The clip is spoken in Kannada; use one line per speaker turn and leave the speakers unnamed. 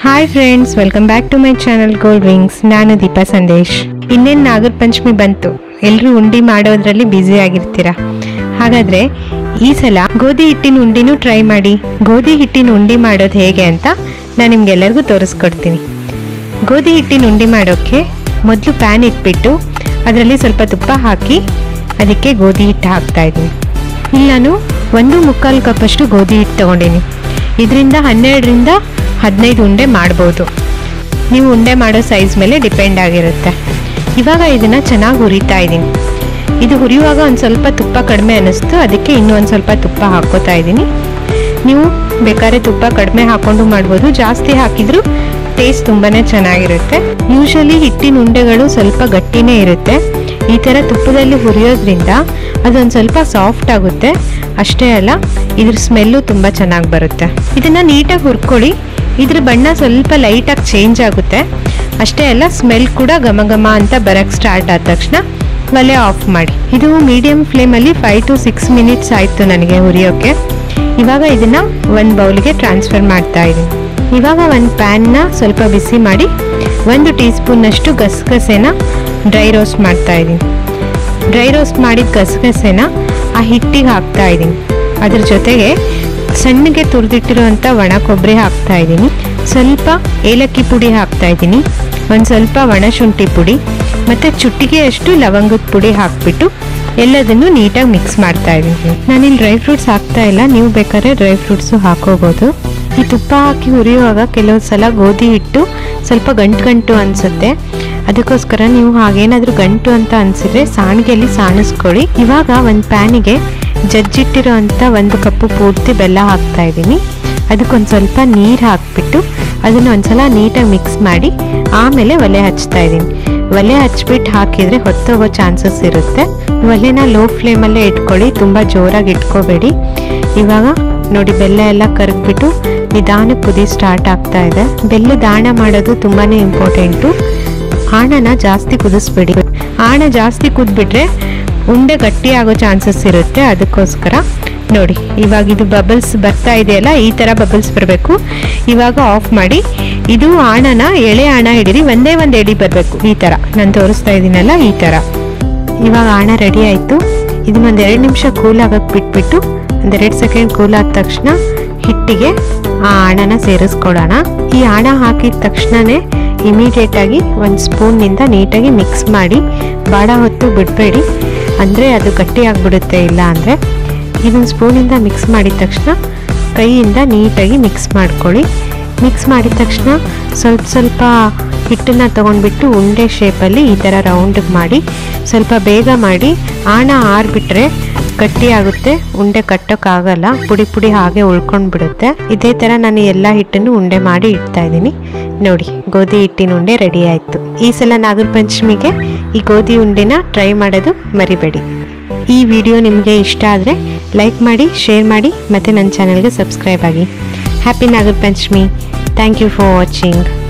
hi friends welcome back to my channel gold wings ನಾನು ದೀಪಾ ಸಂದೇಶ್ ಇನ್ನೇನು ನಾಗರ ಪಂಚಮಿ ಬಂತು ಎಲ್ಲರೂ ಉಂಡಿ ಮಾಡೋದ್ರಲ್ಲಿ ಬ್ಯುಸಿ ಆಗಿರ್ತೀರಾ ಹಾಗಾದ್ರೆ ಈ ಸಲ ಗೋಧಿ ಹಿಟ್ಟಿನ ಉಂಡಿನೂ ಟ್ರೈ ಮಾಡಿ ಗೋಧಿ ಹಿಟ್ಟಿನ ಉಂಡಿ ಮಾಡೋದು ಹೇಗೆ ಅಂತ ನಾನು ನಿಮ್ಗೆಲ್ಲರಿಗೂ ತೋರಿಸ್ಕೊಡ್ತೀನಿ ಗೋಧಿ ಹಿಟ್ಟಿನ ಉಂಡಿ ಮಾಡೋಕ್ಕೆ ಮೊದಲು ಪ್ಯಾನ್ ಇಟ್ಬಿಟ್ಟು ಅದರಲ್ಲಿ ಸ್ವಲ್ಪ ತುಪ್ಪ ಹಾಕಿ ಅದಕ್ಕೆ ಗೋಧಿ ಹಿಟ್ಟು ಹಾಕ್ತಾ ಇದ್ದೀನಿ ಇಲ್ಲಿ ನಾನು ಒಂದು ಮುಕ್ಕಾಲು ಕಪ್ಪಷ್ಟು ಗೋಧಿ ಹಿಟ್ಟು ತೊಗೊಂಡಿನಿ ಇದರಿಂದ ಹನ್ನೆರಡರಿಂದ ಹದಿನೈದು ಉಂಡೆ ಮಾಡ್ಬೋದು ನೀವು ಉಂಡೆ ಮಾಡೋ ಸೈಜ್ ಮೇಲೆ ಡಿಪೆಂಡ್ ಆಗಿರುತ್ತೆ ಇವಾಗ ಇದನ್ನು ಚೆನ್ನಾಗಿ ಹುರಿತಾ ಇದ್ದೀನಿ ಇದು ಹುರಿಯುವಾಗ ಒಂದು ಸ್ವಲ್ಪ ತುಪ್ಪ ಕಡಿಮೆ ಅನ್ನಿಸ್ತು ಅದಕ್ಕೆ ಇನ್ನೂ ಒಂದು ಸ್ವಲ್ಪ ತುಪ್ಪ ಹಾಕ್ಕೋತಾ ಇದ್ದೀನಿ ನೀವು ಬೇಕಾದ್ರೆ ತುಪ್ಪ ಕಡಿಮೆ ಹಾಕೊಂಡು ಮಾಡ್ಬೋದು ಜಾಸ್ತಿ ಹಾಕಿದ್ರು ಟೇಸ್ಟ್ ತುಂಬಾ ಚೆನ್ನಾಗಿರುತ್ತೆ ಯೂಶಲಿ ಹಿಟ್ಟಿನ ಉಂಡೆಗಳು ಸ್ವಲ್ಪ ಗಟ್ಟಿನೇ ಇರುತ್ತೆ ಈ ಥರ ತುಪ್ಪದಲ್ಲಿ ಹುರಿಯೋದ್ರಿಂದ ಅದೊಂದು ಸ್ವಲ್ಪ ಸಾಫ್ಟ್ ಆಗುತ್ತೆ ಅಷ್ಟೇ ಅಲ್ಲ ಇದ್ರ ಸ್ಮೆಲ್ಲು ತುಂಬ ಚೆನ್ನಾಗಿ ಬರುತ್ತೆ ಇದನ್ನು ನೀಟಾಗಿ ಹುರ್ಕೊಳ್ಳಿ ಇದ್ರ ಬಣ್ಣ ಸ್ವಲ್ಪ ಲೈಟಾಗಿ ಚೇಂಜ್ ಆಗುತ್ತೆ ಅಷ್ಟೇ ಅಲ್ಲ ಸ್ಮೆಲ್ ಕೂಡ ಘಮ ಘಮ ಅಂತ ಬರೋಕ್ಕೆ ಸ್ಟಾರ್ಟ್ ಆದ ತಕ್ಷಣ ಒಲೆ ಆಫ್ ಮಾಡಿ ಇದು ಮೀಡಿಯಂ ಫ್ಲೇಮಲ್ಲಿ ಫೈವ್ ಟು ಸಿಕ್ಸ್ ಮಿನಿಟ್ಸ್ ಆಯಿತು ನನಗೆ ಹುರಿಯೋಕ್ಕೆ ಇವಾಗ ಇದನ್ನು ಒಂದು ಬೌಲ್ಗೆ ಟ್ರಾನ್ಸ್ಫರ್ ಮಾಡ್ತಾ ಇದ್ದೀನಿ ಇವಾಗ ಒಂದು ಪ್ಯಾನ್ನ ಸ್ವಲ್ಪ ಬಿಸಿ ಮಾಡಿ ಒಂದು ಟೀ ಸ್ಪೂನ್ನಷ್ಟು ಗಸಗಸೆನ ಡ್ರೈ ರೋಸ್ಟ್ ಮಾಡ್ತಾ ಇದ್ದೀನಿ ಡ್ರೈ ರೋಸ್ಟ್ ಮಾಡಿದ ಗಸಗಸೆನ ಆ ಹಿಟ್ಟಿಗೆ ಹಾಕ್ತಾ ಇದ್ದೀನಿ ಅದ್ರ ಜೊತೆಗೆ ಸಣ್ಣಗೆ ತುರಿದಿಟ್ಟಿರುವಂಥ ಒಣ ಕೊಬ್ಬರಿ ಹಾಕ್ತಾ ಇದ್ದೀನಿ ಸ್ವಲ್ಪ ಏಲಕ್ಕಿ ಪುಡಿ ಹಾಕ್ತಾ ಇದ್ದೀನಿ ಒಂದು ಸ್ವಲ್ಪ ಒಣ ಶುಂಠಿ ಪುಡಿ ಮತ್ತು ಚುಟ್ಟಿಗೆಯಷ್ಟು ಲವಂಗದ ಪುಡಿ ಹಾಕ್ಬಿಟ್ಟು ಎಲ್ಲದನ್ನು ನೀಟಾಗಿ ಮಿಕ್ಸ್ ಮಾಡ್ತಾ ಇದ್ದೀನಿ ನಾನಿಲ್ಲಿ ಡ್ರೈ ಫ್ರೂಟ್ಸ್ ಹಾಕ್ತಾ ಇಲ್ಲ ನೀವು ಬೇಕಾದ್ರೆ ಡ್ರೈ ಫ್ರೂಟ್ಸು ಹಾಕೋಬೋದು ಈ ತುಪ್ಪ ಹಾಕಿ ಹುರಿಯುವಾಗ ಕೆಲವು ಸಲ ಗೋಧಿ ಹಿಟ್ಟು ಸ್ವಲ್ಪ ಗಂಟು ಗಂಟು ಅನಿಸುತ್ತೆ ಅದಕ್ಕೋಸ್ಕರ ನೀವು ಹಾಗೇನಾದರೂ ಗಂಟು ಅಂತ ಅನಿಸಿದ್ರೆ ಸಾಣಿಗೆಯಲ್ಲಿ ಸಾಣಿಸ್ಕೊಳ್ಳಿ ಇವಾಗ ಒಂದು ಪ್ಯಾನಿಗೆ ಜಜ್ಜಿಟ್ಟಿರೋ ಅಂಥ ಒಂದು ಕಪ್ಪು ಪೂರ್ತಿ ಬೆಲ್ಲ ಹಾಕ್ತಾ ಇದ್ದೀನಿ ಅದಕ್ಕೊಂದು ಸ್ವಲ್ಪ ನೀರು ಹಾಕ್ಬಿಟ್ಟು ಅದನ್ನು ಒಂದ್ಸಲ ನೀಟಾಗಿ ಮಿಕ್ಸ್ ಮಾಡಿ ಆಮೇಲೆ ಒಲೆ ಹಚ್ತಾ ಇದ್ದೀನಿ ಒಲೆ ಹಚ್ಬಿಟ್ಟು ಹಾಕಿದರೆ ಹೊತ್ತೋಗೋ ಚಾನ್ಸಸ್ ಇರುತ್ತೆ ಒಲೆನ ಲೋ ಫ್ಲೇಮಲ್ಲೇ ಇಟ್ಕೊಳ್ಳಿ ತುಂಬ ಜೋರಾಗಿ ಇಟ್ಕೋಬೇಡಿ ಇವಾಗ ನೋಡಿ ಬೆಲ್ಲ ಎಲ್ಲ ಕರಗ್ಬಿಟ್ಟು ನಿಧಾನಕ್ಕೆ ಕುದಿ ಸ್ಟಾರ್ಟ್ ಆಗ್ತಾ ಇದೆ ಬೆಲ್ಲ ದಾಣ ಮಾಡೋದು ತುಂಬಾ ಇಂಪಾರ್ಟೆಂಟು ಆಣನ ಜಾಸ್ತಿ ಕುದಿಸ್ಬೇಡಿ ಆಣ ಜಾಸ್ತಿ ಕುದ್ಬಿಟ್ರೆ ಉಂಡೆ ಗಟ್ಟಿ ಆಗೋ ಚಾನ್ಸಸ್ ಇರುತ್ತೆ ಅದಕ್ಕೋಸ್ಕರ ನೋಡಿ ಇವಾಗ ಇದು ಬಬಲ್ಸ್ ಬರ್ತಾ ಇದೆಯಲ್ಲ ಈ ಥರ ಬಬಲ್ಸ್ ಬರಬೇಕು ಇವಾಗ ಆಫ್ ಮಾಡಿ ಇದು ಆಣನ ಎಳೆ ಆಣ ಹಿಡೀರಿ ಒಂದೇ ಒಂದು ಎಡಿ ಬರಬೇಕು ಈ ಥರ ನಾನು ತೋರಿಸ್ತಾ ಇದ್ದೀನಲ್ಲ ಈ ಥರ ಇವಾಗ ಆಣ ರೆಡಿ ಆಯಿತು ಇದನ್ನೊಂದು ಎರಡು ನಿಮಿಷ ಕೂಲ್ ಆಗಕ್ಕೆ ಬಿಟ್ಬಿಟ್ಟು ಒಂದೆರಡು ಸೆಕೆಂಡ್ ಕೂಲ್ ಆದ ತಕ್ಷಣ ಹಿಟ್ಟಿಗೆ ಆ ಆಣನ ಸೇರಿಸ್ಕೊಡೋಣ ಈ ಆಣ ಹಾಕಿದ ತಕ್ಷಣವೇ ಇಮಿಡಿಯೇಟ್ ಆಗಿ ಒಂದು ಸ್ಪೂನ್ನಿಂದ ನೀಟಾಗಿ ಮಿಕ್ಸ್ ಮಾಡಿ ಬಾಡ ಹೊತ್ತು ಬಿಡಬೇಡಿ ಅಂದರೆ ಅದು ಗಟ್ಟಿ ಆಗಿಬಿಡುತ್ತೆ ಇಲ್ಲ ಅಂದರೆ ಇದೊಂದು ಸ್ಪೂನಿಂದ ಮಿಕ್ಸ್ ಮಾಡಿದ ತಕ್ಷಣ ಕೈಯಿಂದ ನೀಟಾಗಿ ಮಿಕ್ಸ್ ಮಾಡ್ಕೊಳ್ಳಿ ಮಿಕ್ಸ್ ಮಾಡಿದ ತಕ್ಷಣ ಸ್ವಲ್ಪ ಸ್ವಲ್ಪ ಹಿಟ್ಟನ್ನು ತೊಗೊಂಡ್ಬಿಟ್ಟು ಉಂಡೆ ಶೇಪಲ್ಲಿ ಈ ಥರ ರೌಂಡಿಗೆ ಮಾಡಿ ಸ್ವಲ್ಪ ಬೇಗ ಮಾಡಿ ಆಣ ಆರಿಬಿಟ್ರೆ ಗಟ್ಟಿ ಆಗುತ್ತೆ ಉಂಡೆ ಕಟ್ಟೋಕ್ಕಾಗಲ್ಲ ಪುಡಿ ಪುಡಿ ಹಾಗೆ ಉಳ್ಕೊಂಡು ಬಿಡುತ್ತೆ ಇದೇ ಥರ ನಾನು ಎಲ್ಲ ಹಿಟ್ಟನ್ನು ಉಂಡೆ ಮಾಡಿ ಇಡ್ತಾ ಇದ್ದೀನಿ ನೋಡಿ ಗೋಧಿ ಹಿಟ್ಟಿನ ಉಂಡೆ ರೆಡಿ ಆಯಿತು ಈ ಸಲ ನಾಗರ ಪಂಚಮಿಗೆ ಈ ಗೋಧಿ ಉಂಡೆನ ಟ್ರೈ ಮಾಡೋದು ಮರಿಬೇಡಿ ಈ ವಿಡಿಯೋ ನಿಮಗೆ ಇಷ್ಟ ಆದರೆ ಲೈಕ್ ಮಾಡಿ ಶೇರ್ ಮಾಡಿ ಮತ್ತು ನನ್ನ ಚಾನಲ್ಗೆ ಸಬ್ಸ್ಕ್ರೈಬ್ ಆಗಿ happy Nagara Panchami thank you for watching